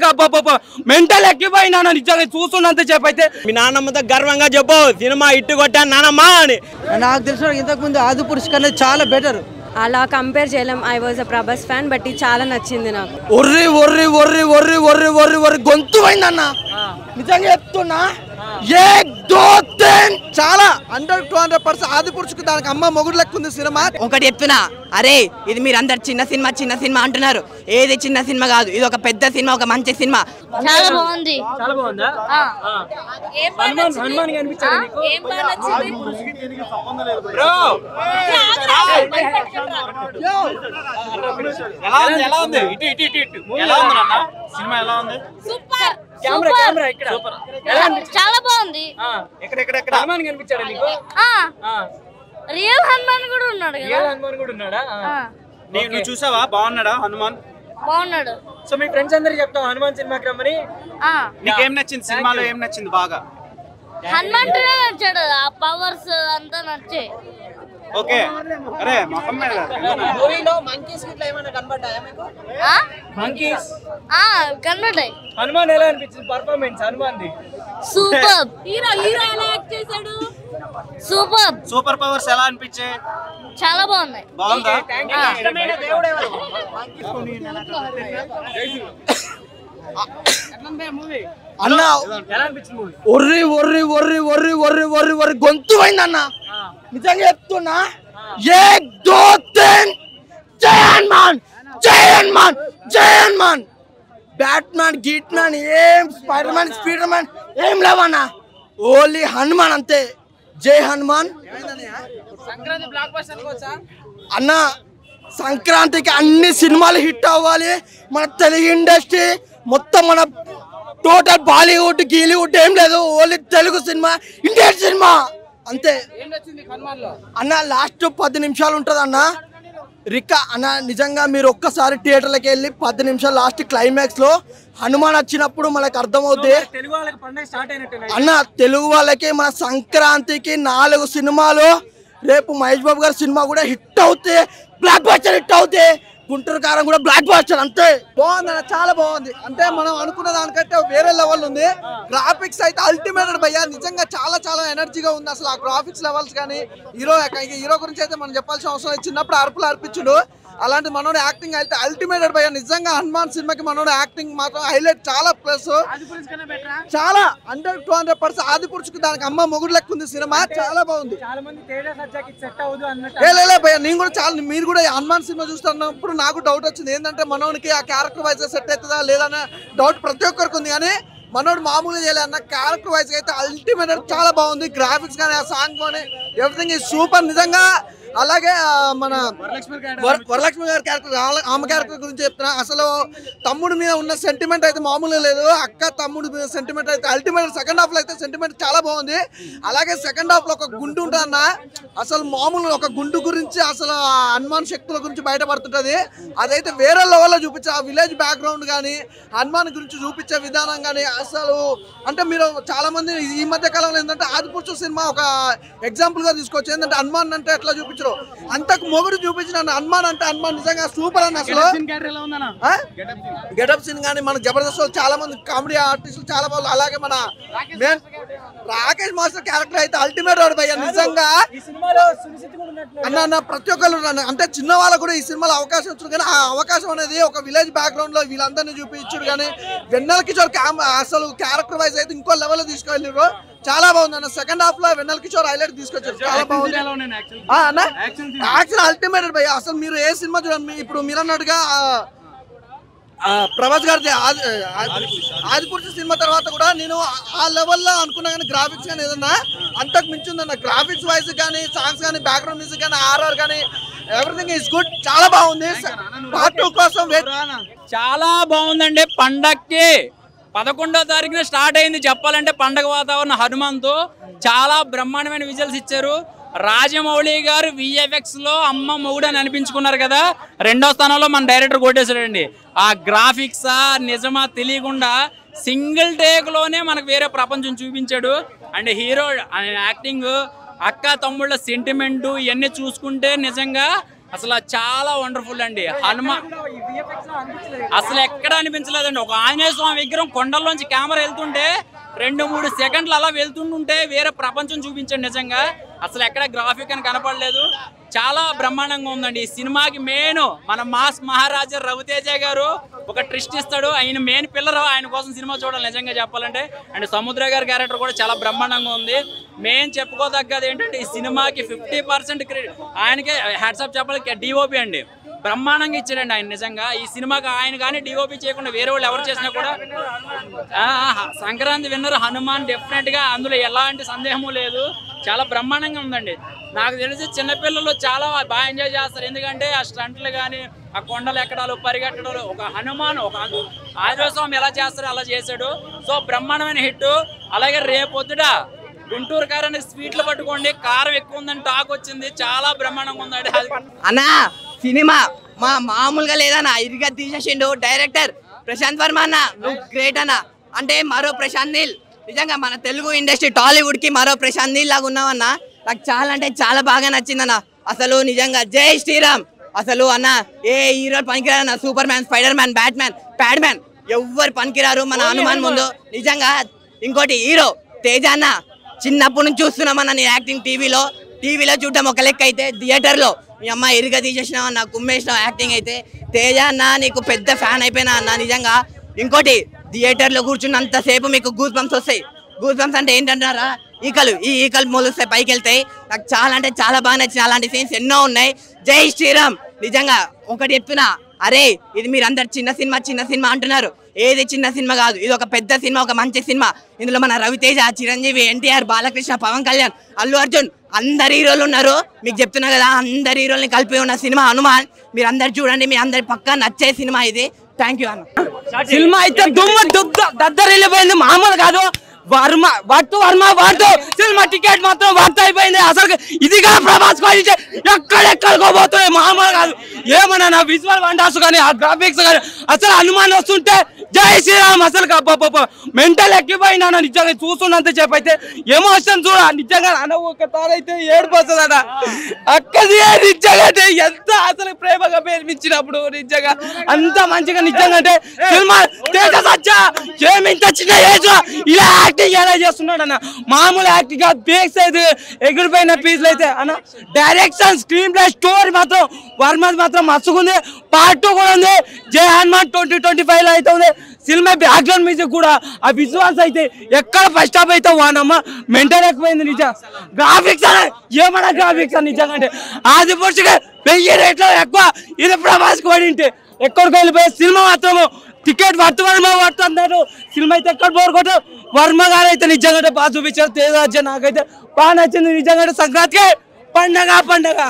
అబ్బా మెంటల్ ఎక్కిపోయినా నిజంగా చూస్తున్నంత సేపు అయితే మీ నాన్నమ్మతో గర్వంగా చెప్పు సినిమా ఇట్టు కొట్టాను నానమ్మ అని నాకు తెలిసిన ఇంతకు ముందు ఆది పురుష్ కన్నా చాలా బెటర్ అలా కంపేర్ చేయలేం I was a Prabhas fan but ఇది చాలా నచ్చింది నాకు ఒర్రి ఒర్రి ఒర్రి ఒర్రి ఒర్రి ఒర్రి ఒర్రి గొంతు పోయిందన్న నిజంగా చెప్తున్నా ఏ దో తీన్ చాలా హండ్రెడ్ టూ హండ్రెడ్ పర్సెంట్ ఆది పురుషుకు దానికి అమ్మ మొగుడు లెక్క ఉంది సినిమా ఒకటి చెప్తున్నా అరే ఇది మీరందరు చిన్న సినిమా చిన్న సినిమా అంటున్నారు ఏది చిన్న సినిమా కాదు ఇది ఒక పెద్ద సినిమా ఒక మంచి సినిమా చాలా బాగుంది చాలా బాగుందా ఆ. హనుమాన్ హనుమాన్ కనిపించాడు నీకు ఏం బాగా నచ్చింది ఎలా ఉంది ఎలా ఉంది ఇటు ఇటు ఇటు ఇటు ఎలా ఉంది నాన్న సినిమా ఎలా ఉంది సూపర్ కెమెరా కెమెరా ఇక్కడ చాలా బాగుంది ఆ, ఎక్కడ ఎక్కడ ఎక్కడ హనుమాన్ కనిపించాడు నీకు ఆ ఆ, రియల్ హనుమాన్ కూడా ఉన్నాడు ఏ కదా హనుమాన్ కూడా ఉన్నాడా ఆ. ఆ, నీ- నువ్వు చూసావా బాగున్నాడా హనుమాన్ బాగున్నాడు సో మీ ఫ్రెండ్స్ అందరికి చెప్తాం హనుమాన్ సినిమాకి రమ్మని ఆ నీకేం నచ్చింది సినిమాలో ఏం నచ్చింది బాగా హనుమాన్ నచ్చాడు ఆ పవర్స్ అంతా నచ్చే ఓకే అరే మొహం మీద మూవీలో మంకీస్ గిట్ల ఏమైనా కనబడ్డాయా మీకు ఆ? మంకీస్ ఆ కన్నడాయి హనుమాన్ ఎలా అనిపించింది performance Hanuman the super hero hero ఎలా యాక్ట్ చేశాడు సూపర్ సూపర్ పవర్స్ ఎలా అనిపించే చాలా బాగున్నాయి బాగుందా అన్న ఎలా అనిపించింది మూవీ ఒర్రి ఒర్రి ఒర్రి ఒర్రి ఒర్రి ఒర్రి ఒర్రి గొంతు పోయిందన్న నిజంగా చెప్తున్నా ఏ దో తీన్ జై హనుమాన్ జై హనుమాన్ జై హనుమాన్ బ్యాట్మ్యాన్ గీట్ మ్యాన్ ఏం స్పైడర్ మ్యాన్ స్పీడర్ మ్యాన్ ఏం లేవన్నా ఓన్లీ హనుమాన్ అంతే జై హనుమాన్ అన్న సంక్రాంతికి అన్ని సినిమాలు హిట్ అవ్వాలి మన తెలుగు ఇండస్ట్రీ మొత్తం మన టోటల్ బాలీవుడ్ గీలీవుడ్ ఏం లేదు only Telugu cinema Indian cinema అంతే అన్న లాస్ట్ పది నిమిషాలు ఉంటుంది అన్న రికా అన్న నిజంగా మీరు ఒక్కసారి థియేటర్లకు వెళ్ళి పది నిమిషాలు లాస్ట్ క్లైమాక్స్ లో హనుమాన్ వచ్చినప్పుడు మనకు అర్థమవుతుంది తెలుగు వాళ్ళకి పండుగ స్టార్ట్ అయినట్టు అన్న తెలుగు వాళ్ళకి మన సంక్రాంతికి నాలుగు సినిమాలు రేపు మహేష్ బాబు గారి సినిమా కూడా హిట్ అవుతే బ్లాక్ బాస్టర్ హిట్ అవుతే గుంటూరు కారం కూడా బ్లాక్ బాస్టర్ అంతే బాగుంది అన్న చాలా బాగుంది అంటే మనం అనుకున్న దానికంటే వేరే లెవెల్ ఉంది గ్రాఫిక్స్ అయితే అల్టిమేట్ భయ్యా నిజంగా చాలా చాలా ఎనర్జీగా ఉంది అసలు ఆ గ్రాఫిక్స్ లెవెల్స్ కానీ హీరో హీరో గురించి అయితే మనం చెప్పాల్సిన అవసరం లేదు చిన్నప్పుడు అరుపులు అర్పించుడు అలాంటి మనోడి యాక్టింగ్ అయితే అల్టిమేటెడ్ భయ్యా నిజంగా హనుమాన్ సినిమాకి మనోడి యాక్టింగ్ మాత్రం హైలైట్ చాలా ప్లస్ చాలా హండ్రెడ్ టూ హండ్రెడ్ పర్సెంట్ ఆది పురుషుకు దానికి అమ్మ మొగుడు లెక్క ఉంది సినిమా చాలా బాగుంది చాలా మంది తేజ సజ్జాకి సెట్ అవ్వదు అన్నట్టు ఏ లే, లే భయ్యా నేను కూడా చాలా మీరు కూడా ఈ హనుమాన్ సినిమా చూస్తున్నప్పుడు నాకు డౌట్ వచ్చింది ఏంటంటే మనోనికి ఆ క్యారెక్టర్ వైజ్ సెట్ అవుతుందా లేదన్న డౌట్ ప్రతి ఒక్కరికి ఉంది కానీ మనోడు మామూలుగా చేయలే అన్న క్యారెక్టర్ వైజ్ అయితే అల్టిమేట్ చాలా బాగుంది గ్రాఫిక్స్ కానీ ఆ సాంగ్ కానీ ఎవ్రీథింగ్ ఈ సూపర్ నిజంగా అలాగే ఆ, మన వర- వరలక్ష్మి గారి క్యారెక్టర్ ఆమె క్యారెక్టర్ గురించి చెప్తున్నా అసలు తమ్ముడు మీద ఉన్న సెంటిమెంట్ అయితే మామూలుగా లేదు అక్క తమ్ముడు మీద సెంటిమెంట్ అయితే అల్టిమేట్ సెకండ్ హాఫ్ లో అయితే సెంటిమెంట్ చాలా బాగుంది అలాగే సెకండ్ హాఫ్ లో ఒక గుండు ఉంటుందన్న అసలు మామూలు ఒక గుండు గురించి అసలు ఆ హనుమాన్ శక్తుల గురించి బయటపడుతుంటది అదైతే వేరే లెవెల్లో చూపించే ఆ విలేజ్ బ్యాక్గ్రౌండ్ కానీ హనుమాన్ గురించి చూపించే విధానం కానీ అసలు అంటే మీరు చాలా మంది ఈ మధ్య కాలంలో ఏంటంటే ఆదిపురుషు సినిమా ఒక ఎగ్జాంపుల్ గా తీసుకోవచ్చు ఏంటంటే హనుమాన్ అంటే ఎట్లా చూపించరు అంతకు మొగుడు చూపించిన హనుమాన్ అంటే హనుమాన్ నిజంగా సూపర్ అన్న అసలు గెటప్ సీన్ కానీ మన జబర్దస్త్ వాళ్ళు చాలా మంది కామెడీ ఆర్టిస్టులు చాలా బాగా అలాగే మన main- రాకేష్ మాస్టర్ క్యారెక్టర్ అయితే అల్టిమేట్ వాడు భయ్య నిజంగా ఈ సినిమాలో సునిశ్చిత్ కూడా ఉన్నట్టు అన్న అన్న ప్రతి ఒక్కరు నన్ను- అంటే చిన్న వాళ్ళకు కూడా ఈ సినిమాలో అవకాశం ఇచ్చారు కానీ ఆ అవకాశం అనేది ఒక విలేజ్ బ్యాక్గ్రౌండ్ లో వీళ్ళందరినీ చూపించారు కానీ వెన్నెల కిషోర్ క్యామ్ అసలు క్యారెక్టర్ వైజ్ అయితే ఇంకో లెవెల్ తీసుకెళ్ళారు చాలా బాగుంది అన్న సెకండ్ హాఫ్ లో వెన్నెల కిషోర్ హైలైట్ తీసుకొచ్చారు చాలా బాగుంది ఆ, అన్న యాక్షన్ అల్టిమేటెడ్ భయ్య అసలు మీరు ఏ సినిమా చూడండి మీ- ఇప్పుడు మీరు అన్నట్టుగా ఆ, ఆ, ప్రభాస్ గారి ఆదిపురుష సినిమా తర్వాత కూడా నేను ఆ- ఆ లెవెల్లో అనుకున్నా కానీ గ్రాఫిక్స్ కానీ ఏదన్నా అంతకు మించి ఉందన్న గ్రాఫిక్స్ వైజ్ కానీ సాంగ్స్ కానీ బ్యాక్గ్రౌండ్ మ్యూజిక్ కానీ ఆర్ఆర్ కానీ ఎవ్రీథింగ్ ఈస్ గుడ్ చాలా బాగుంది పార్ట్ టూ కోసం wait- చాలా బాగుందండి పండక్కి పదకొండో తారీఖున స్టార్ట్ అయింది చెప్పాలంటే పండగ వాతావరణం హనుమాన్తో చాలా బ్రహ్మాండమైన విజువల్స్ ఇచ్చారు రాజమౌళి గారు విఎఫ్ఎక్స్ లో అమ్మ మొగుడు అని అనిపించుకున్నారు కదా రెండో స్థానంలో మన డైరెక్టర్ కొట్టేశాడండి ఆ గ్రాఫిక్స్ నిజమా తెలియకుండా సింగిల్ టేక్ లోనే మనకు వేరే ప్రపంచం చూపించాడు అండ్ హీరో యాక్టింగ్ అక్క తమ్ముళ్ళ సెంటిమెంట్ ఇవన్నీ చూసుకుంటే నిజంగా అసలు చాలా వండర్ఫుల్ అండి హనుమ అసలు ఎక్కడ అనిపించలేదండి ఒక ఆంజనేయ స్వామి విగ్రహం కొండల్లోంచి కెమెరా వెళ్తుంటే రెండు మూడు సెకండ్లు అలా వెళ్తుంటుంటే వేరే ప్రపంచం చూపించండి నిజంగా అసలు ఎక్కడ గ్రాఫిక్ అని కనపడలేదు చాలా బ్రహ్మాండంగా ఉందండి ఈ సినిమాకి మెయిన్ మన మాస్ మహారాజా రవితేజ గారు ఒక ట్రిస్ట్ ఇస్తాడు ఆయన మెయిన్ పిల్లర్ ఆయన కోసం సినిమా చూడాలి నిజంగా చెప్పాలంటే అండ్ సముద్ర గారి క్యారెక్టర్ కూడా చాలా బ్రహ్మాండంగా ఉంది మెయిన్ చెప్పుకోదగ్గది ఏంటంటే ఈ సినిమాకి ఫిఫ్టీ పర్సెంట్ ఆయనకే హ్యాట్సాప్ చెప్పాలి డిఓపి అండి బ్రహ్మాండంగా ఇచ్చాడండి ఆయన నిజంగా ఈ సినిమాకి ఆయన కానీ డిఓపి చేయకుండా వేరే వాళ్ళు ఎవరు చేసినా కూడా ఆ, సంక్రాంతి విన్నర్ హనుమాన్ డెఫినెట్ గా అందులో ఎలాంటి సందేహము లేదు చాలా బ్రహ్మాండంగా ఉందండి నాకు తెలిసి చిన్నపిల్లలు చాలా బాగా ఎంజాయ్ చేస్తారు ఎందుకంటే ఆ స్టంట్లు కానీ ఆ కొండలు ఎక్కడాలు పరిగెట్టడాలు ఒక హనుమాన్ ఒక ఆంజనేయ స్వామి ఎలా చేస్తారో అలా చేశాడు సో బ్రహ్మాండమైన హిట్ అలాగే రేపొద్దుట గుంటూరు కారాన్ని స్వీట్లు పట్టుకోండి కారం ఎక్కువ ఉందని టాక్ వచ్చింది చాలా బ్రహ్మాండంగా ఉందండి అది అన్నా సినిమా మా మామూలుగా లేదన్నా ఇదిగా తీసేసిండు డైరెక్టర్ ప్రశాంత్ వర్మ అన్న నువ్వు గ్రేట్ అన్న అంటే మరో ప్రశాంత్ నీల్ నిజంగా మన తెలుగు ఇండస్ట్రీ టాలీవుడ్ కి మరో ప్రశాంత్ నీల్ లాగా ఉన్నావన్న నాకు చాలా అంటే చాలా బాగా నచ్చిందన్న అసలు నిజంగా జై శ్రీరామ్ అసలు అన్న ఏ హీరో పనికిరారన్న Superman Spiderman Batman Padman ఎవ్వరు పనికిరారు మన హనుమాన్ ముందు నిజంగా ఇంకోటి హీరో తేజ అన్న చిన్నప్పటి నుంచి చూస్తున్నామన్న నీ యాక్టింగ్ టీవీలో టీవీలో చూడడం ఒక లెక్క అయితే థియేటర్లో మీ అమ్మ ఇరుగా తీసేసినావు అన్న కుమ్మేసినావు యాక్టింగ్ అయితే తేజ అన్న నీకు పెద్ద ఫ్యాన్ అయిపోయినా అన్న నిజంగా ఇంకోటి థియేటర్లో కూర్చున్నంత సేపు మీకు గూస్ బంప్స్ వస్తాయి గూస్ బంప్స్ అంటే ఏంటంటారా ఈకలు ఈ ఈకలు మొలుస్తాయి పైకి వెళ్తాయి నాకు చాలా అంటే చాలా బాగా నచ్చిన అలాంటి సీన్స్ ఎన్నో ఉన్నాయి జై శ్రీరామ్ నిజంగా ఒకటి చెప్తున్నా అరే ఇది మీరు అందరు చిన్న సినిమా చిన్న సినిమా అంటున్నారు ఏది చిన్న సినిమా కాదు ఇది ఒక పెద్ద సినిమా ఒక మంచి సినిమా ఇందులో మన రవితేజ చిరంజీవి ఎన్టీఆర్ బాలకృష్ణ పవన్ కళ్యాణ్ అల్లు అర్జున్ అందరు హీరోలు ఉన్నారు మీకు చెప్తున్నా కదా అందరు హీరోల్ని కలిపి ఉన్న సినిమా హనుమాన్ మీరు అందరు చూడండి మీ అందరి పక్కా నచ్చే సినిమా ఇది థ్యాంక్ యూ అన్న సినిమా అయితే దుమ్ము దుద్ద దద్దరిల్లిపోయింది మామూలు కాదు వర్మ వట్టు వర్మ వాడుతూ సినిమా టికెట్ మాత్రం వర్త్ అయిపోయింది అసలు ఇదిగా ప్రభాస్ క్వాలిటీ ఎక్కడెక్కడికో పోతున్నాయి మామూలు కాదు ఏమన్నా నా విజువల్ వండర్స్ కానీ ఆ గ్రాఫిక్స్ కానీ అసలు అనుమానం వస్తుంటే జై శ్రీరామ్ అసలు మెంటల్ ఎక్కిపోయినా నిజంగా చూస్తున్నంత సేపు అయితే ఎమోషన్ చూడ నిజంగా అన్న ఒక తారైతే ఏడిపోతుంది అన్న అక్కది నిజంగా అంటే ఎంత అసలు ప్రేమగా ప్రేమించినప్పుడు నిజంగా అంత మంచిగా నిజంగా అంటే సినిమా తేజ సచ్చ ఏమి ఇంత చిన్న ఏజ్ లో ఇలా యాక్టింగ్ ఎలా చేస్తున్నాడు అన్న మామూలు యాక్టింగ్ కాదు బేక్స్ అయితే ఎగిరిపోయిన పీస్లు అయితే అన్న డైరెక్షన్ స్క్రీన్ ప్లే స్టోరీ మాత్రం వర్మది మాత్రం మస్తుకుంది పార్ట్ టూ కూడా ఉంది జై హనుమాన్ ట్వంటీ ట్వంటీ ఫైవ్ లో అయితే ఉంది సినిమా బ్యాక్గ్రౌండ్ మ్యూజిక్ కూడా ఆ విజువల్స్ అయితే ఎక్కడ ఫస్ట్ హాఫ్ అయితే వానమ్మ మెంటల్ ఎక్కువైంది నిజం గ్రాఫిక్స్ అనే ఏమన్నా గ్రాఫిక్స్ అని నిజంగా అంటే ఆది పురుషుగా వెయ్యి రేట్లో ఎక్కువ ఇది ప్రభాస్ కోడింటే ఎక్కడికి వెళ్ళిపోయి సినిమా మాత్రం టికెట్ వర్త్ వర్మ వర్త్ అన్నారు సినిమా అయితే ఎక్కడ బోర్ కొట్టు వర్మ గారు అయితే నిజంగా అంటే బాగా చూపించారు తేజ నాకైతే బాగా నచ్చింది నిజంగా అంటే సంక్రాంతికి పండగ పండగ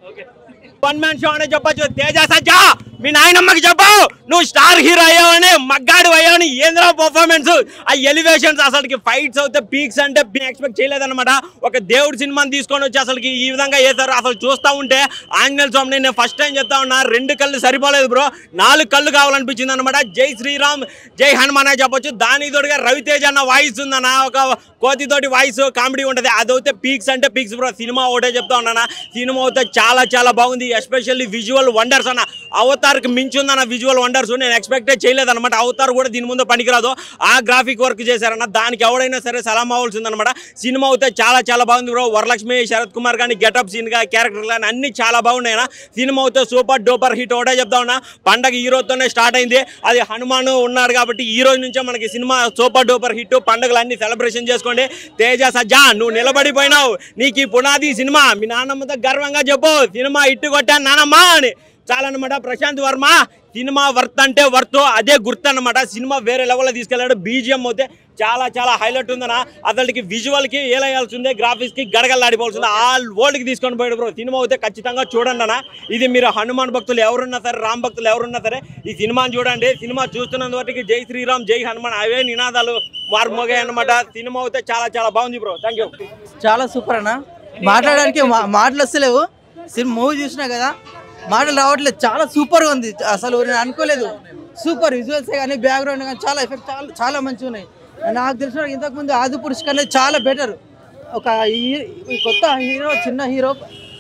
వన్ మ్యాన్ షో అనే చెప్పొచ్చు తేజ సజ్జా మీ నాయనమ్మకి చెప్పు నువ్వు స్టార్ హీరో అయ్యావని మగ్గాడు అయ్యావని ఏంద్రా పర్ఫార్మెన్స్ ఆ ఎలివేషన్స్ అసలుకి ఫైట్స్ అయితే పీక్స్ అంటే ఎక్స్పెక్ట్ చేయలేదన్నమాట ఒక దేవుడి సినిమాని తీసుకొని వచ్చి అసలుకి ఈ విధంగా చేశారు అసలు చూస్తా ఉంటే ఆంజనేయ స్వామిని నేను ఫస్ట్ టైం చెప్తా ఉన్నా రెండు కళ్ళు సరిపోలేదు బ్రో నాలుగు కళ్ళు కావాలనిపించింది అనమాట జై శ్రీరామ్ జై హనుమాన్ అని చెప్పొచ్చు దానికి తోడుగా రవితేజ అన్న వాయిస్ ఉందన్న ఒక కోతితోటి వాయిస్ కామెడీ ఉంటుంది అదైతే పీక్స్ అంటే పీక్స్ బ్రో సినిమా ఒకటే చెప్తా ఉన్నానా సినిమా అయితే చాలా చాలా బాగుంది ఎస్పెషల్లీ విజువల్ వండర్స్ అన్న అవతార్కి మించి ఉందన్న విజువల్ వండర్స్ నేను ఎక్స్పెక్టే చేయలేదన్నమాట అవతార్ కూడా దీని ముందు పనికిరాదు ఆ గ్రాఫిక్ వర్క్ చేశారన్న దానికి ఎవడైనా సరే సలాం అవ్వాల్సిందనమాట సినిమా అయితే చాలా చాలా బాగుంది బ్రో వరలక్ష్మి శరత్ కుమార్ కానీ గెటప్ సీన్ కానీ క్యారెక్టర్ కానీ అన్ని చాలా బాగున్నాయి అన్న సినిమా అయితే సూపర్ డూపర్ హిట్ ఒకటే చెప్తా ఉన్నా పండగ హీరోతోనే స్టార్ట్ అయింది అది హనుమాన్ ఉన్నాడు కాబట్టి ఈ రోజు నుంచే మనకి సినిమా సూపర్ డూపర్ హిట్ పండుగలు అన్ని సెలబ్రేషన్ చేసుకోండి తేజ సజ్జా నువ్వు నిలబడిపోయినావు నీకు ఈ పునాది సినిమా మీ నాన్నమ్మతో గర్వంగా చెప్పు సినిమా ఇట్టు కొట్టాను నానమ్మ అని చాలన్నమాట ప్రశాంత్ వర్మ సినిమా వర్త్ అంటే వర్త్ అదే గుర్తు అనమాట సినిమా వేరే లెవెల్లో తీసుకెళ్ళాడు బీజిఎం అయితే చాలా చాలా హైలైట్ ఉందన్న అతనికి విజువల్కి ఏలయ్యాల్సిందే గ్రాఫిక్స్కి గడగల్లాడిపోవాల్సిందే ఆల్ వరల్డ్కి తీసుకొని పోయాడు బ్రో సినిమా అయితే ఖచ్చితంగా చూడండి అన్న ఇది మీరు హనుమాన్ భక్తులు ఎవరున్నా సరే రామ్ భక్తులు ఎవరున్నా సరే ఈ సినిమాని చూడండి సినిమా చూస్తున్నంత వరకు జై శ్రీరామ్ జై హనుమాన్ అవే నినాదాలు మార్మోగాయి అనమాట సినిమా అయితే చాలా చాలా బాగుంది బ్రో థ్యాంక్ యూ చాలా సూపర్ అన్న మాట్లాడడానికి మా- మాటలు వస్తలేవు సినిమా మూవీ చూసినా కదా మాటలు రావట్లేదు చాలా సూపర్గా ఉంది అసలు నేను అనుకోలేదు సూపర్ విజువల్స్ కానీ బ్యాక్గ్రౌండ్ కానీ చాలా ఎఫెక్ట్ చాలా చాలా మంచిగా ఉన్నాయి నాకు తెలిసిన ఇంతకుముందు ఆది పురుష్ కన్నా చాలా బెటర్ ఒక హీ- ఈ కొత్త హీరో చిన్న హీరో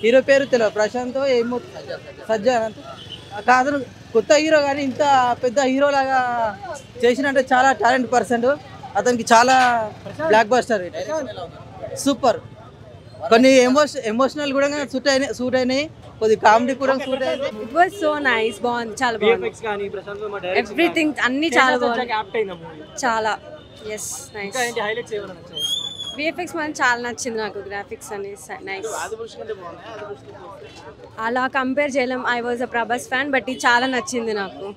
హీరో పేరు తెలియదు ప్రశాంత్ ఏమో సజ్జా కాదు కొత్త హీరో కానీ ఇంత పెద్ద హీరో లాగా చేసినంటే చాలా టాలెంట్ పర్సన్ అతనికి చాలా బ్లాక్ బస్టర్ సూపర్ కొన్ని ఎమోష ఎమోషనల్ కూడా సూట్ అయినాయి సూట్ అయినాయి కొద్ది కామెడీ కూడా సూట్ అయింది ఇట్ వాజ్ సో నైస్ బాగుంది చాలా బాగుంది కానీ ప్రశాంత్ ఎవ్రీథింగ్ అన్ని చాలా బాగుంది చాలా ఎస్ నైస్ హైలైట్స్ ఏమైనా నచ్చాయి విఎఫ్ఎక్స్ మనం చాలా నచ్చింది నాకు గ్రాఫిక్స్ అని నైస్ అలా కంపేర్ చేయలేం I was a Prabhas fan but ఇది చాలా నచ్చింది నాకు